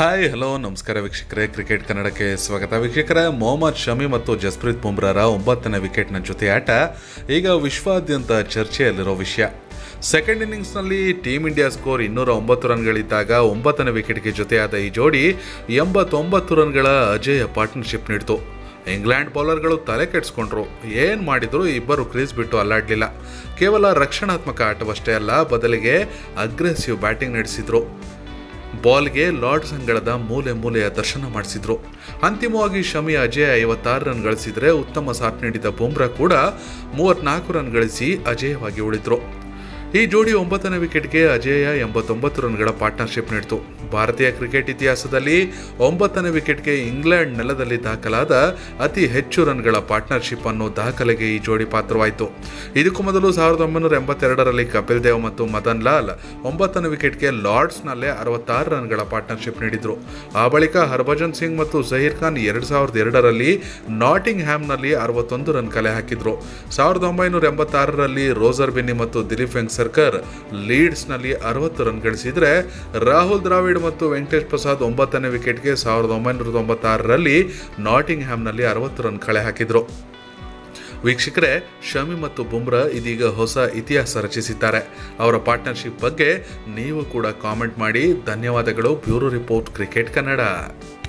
hi hello ನಮಸ್ಕಾರ ವೀಕ್ಷಕರೇ cricket ಕನ್ನಡಕ್ಕೆ ಸ್ವಾಗತ ವೀಕ್ಷಕರೇ ಮೊಹಮ್ಮದ್ ಶಮಿ ಮತ್ತು ಜಸ್ಪ್ರೀತ್ ಬುಮ್ರಾರ ಒಂಬತ್ತನೇ ವಿಕೆಟ್ನ ಜೊತೆ ಆಟ ಈಗ ವಿಶ್ವಾದ್ಯಂತ ಚರ್ಚೆಯಲ್ಲಿರೋ ವಿಷಯ ಸೆಕೆಂಡ್ ಇನ್ನಿಂಗ್ಸ್ನಲ್ಲಿ ಟೀಮ್ ಇಂಡಿಯಾ ಸ್ಕೋರ್ ಇನ್ನೂರ ಒಂಬತ್ತು ರನ್ಗಳಿದ್ದಾಗ ಒಂಬತ್ತನೇ ವಿಕೆಟ್ಗೆ ಜೊತೆಯಾದ ಈ ಜೋಡಿ ಎಂಬತ್ತೊಂಬತ್ತು ರನ್ಗಳ ಅಜೇಯ ಪಾರ್ಟ್ನರ್ಶಿಪ್ ನೀಡಿತು ಇಂಗ್ಲೆಂಡ್ ಬೌಲರ್ಗಳು ತಲೆ ಕೆಡಿಸ್ಕೊಂಡ್ರು ಏನು ಮಾಡಿದ್ರು ಇಬ್ಬರು ಕ್ರೀಸ್ ಬಿಟ್ಟು ಅಲ್ಲಾಡಲಿಲ್ಲ ಕೇವಲ ರಕ್ಷಣಾತ್ಮಕ ಆಟವಷ್ಟೇ ಅಲ್ಲ ಬದಲಿಗೆ ಅಗ್ರೆಸಿವ್ ಬ್ಯಾಟಿಂಗ್ ನಡೆಸಿದ್ರು ಬಾಲ್ಗೆ ಲಾರ್ಡ್ಸ್ ಅಂಗಳದ ಮೂಲೆ ಮೂಲೆಯ ದರ್ಶನ ಮಾಡಿಸಿದ್ರು ಅಂತಿಮವಾಗಿ ಶಮಿ ಅಜಯ್ ಐವತ್ತಾರು ರನ್ ಗಳಿಸಿದ್ರೆ ಉತ್ತಮ ಸಾಥ್ ನೀಡಿದ ಬುಮ್ರಾ ಕೂಡ ಮೂವತ್ನಾಲ್ಕು ರನ್ ಗಳಿಸಿ ಅಜೇಯವಾಗಿ ಉಳಿದ್ರು ಈ ಜೋಡಿ ಒಂಬತ್ತನೇ ವಿಕೆಟ್ಗೆ ಅಜೇಯ ಎಂಬತ್ತೊಂಬತ್ತು ರನ್ಗಳ ಪಾರ್ಟ್ನರ್ಶಿಪ್ ನೀಡಿತು ಭಾರತೀಯ ಕ್ರಿಕೆಟ್ ಇತಿಹಾಸದಲ್ಲಿ ಒಂಬತ್ತನೇ ವಿಕೆಟ್ಗೆ ಇಂಗ್ಲೆಂಡ್ ನೆಲದಲ್ಲಿ ದಾಖಲಾದ ಅತಿ ಹೆಚ್ಚು ರನ್ಗಳ ಪಾರ್ಟ್ನರ್ಶಿಪ್ ಅನ್ನೋ ದಾಖಲೆಗೆ ಈ ಜೋಡಿ ಪಾತ್ರವಾಯಿತು ಇದಕ್ಕೂ ಮೊದಲು ಸಾವಿರದ ಒಂಬೈನೂರ ಎಂಬತ್ತೆರಡರಲ್ಲಿ ಕಪಿಲ್ ದೇವ್ ಮತ್ತು ಮದನ್ ಲಾಲ್ ಒಂಬತ್ತನೇ ವಿಕೆಟ್ಗೆ ಲಾರ್ಡ್ಸ್ನಲ್ಲೇ ಅರವತ್ತಾರು ರನ್ಗಳ ಪಾರ್ಟ್ನರ್ಶಿಪ್ ನೀಡಿದ್ರು ಆ ಬಳಿಕ ಹರ್ಭಜನ್ ಸಿಂಗ್ ಮತ್ತು ಜಹೀರ್ ಖಾನ್ ಎರಡು ಸಾವಿರದ ಎರಡರಲ್ಲಿ ನಾಟಿಂಗ್ ಹ್ಯಾಮ್ನಲ್ಲಿ ಅರವತ್ತೊಂದು ರನ್ ಕಲೆ ಹಾಕಿದ್ರು ಸಾವಿರದ ಒಂಬೈನೂರ ಎಂಬತ್ತಾರರಲ್ಲಿ ರೋಸರ್ ಬೆನ್ನಿ ಮತ್ತು ದಿಲೀಪ್ ವೆಂಗ್ಸರ್ಕರ್ ಲೀಡ್ಸ್ನಲ್ಲಿ ಅರವತ್ತು ರನ್ ಗಳಿಸಿದ್ರೆ ರಾಹುಲ್ ದ್ರಾವಿಡ್ ಮತ್ತು ವೆಂಕಟೇಶ್ ಪ್ರಸಾದ್ ಒಂಬತ್ತನೇ ವಿಕೆಟ್ಗೆ ಸಾವಿರದ ಒಂಬೈನೂರ ತೊಂಬತ್ತಾರರಲ್ಲಿ ನಾಟಿಂಗ್ ಹ್ಯಾಮ್ನಲ್ಲಿ ಅರವತ್ತು ರನ್ ಕಳೆ ಹಾಕಿದ್ರು ವೀಕ್ಷಕರೇ ಶಮಿ ಮತ್ತು ಬುಮ್ರಾ ಇದೀಗ ಹೊಸ ಇತಿಹಾಸ ರಚಿಸಿದ್ದಾರೆ ಅವರ ಪಾರ್ಟ್ನರ್ಶಿಪ್ ಬಗ್ಗೆ ನೀವು ಕೂಡ ಕಾಮೆಂಟ್ ಮಾಡಿ ಧನ್ಯವಾದಗಳು ಬ್ಯೂರೋ ರಿಪೋರ್ಟ್ ಕ್ರಿಕೆಟ್ ಕನ್ನಡ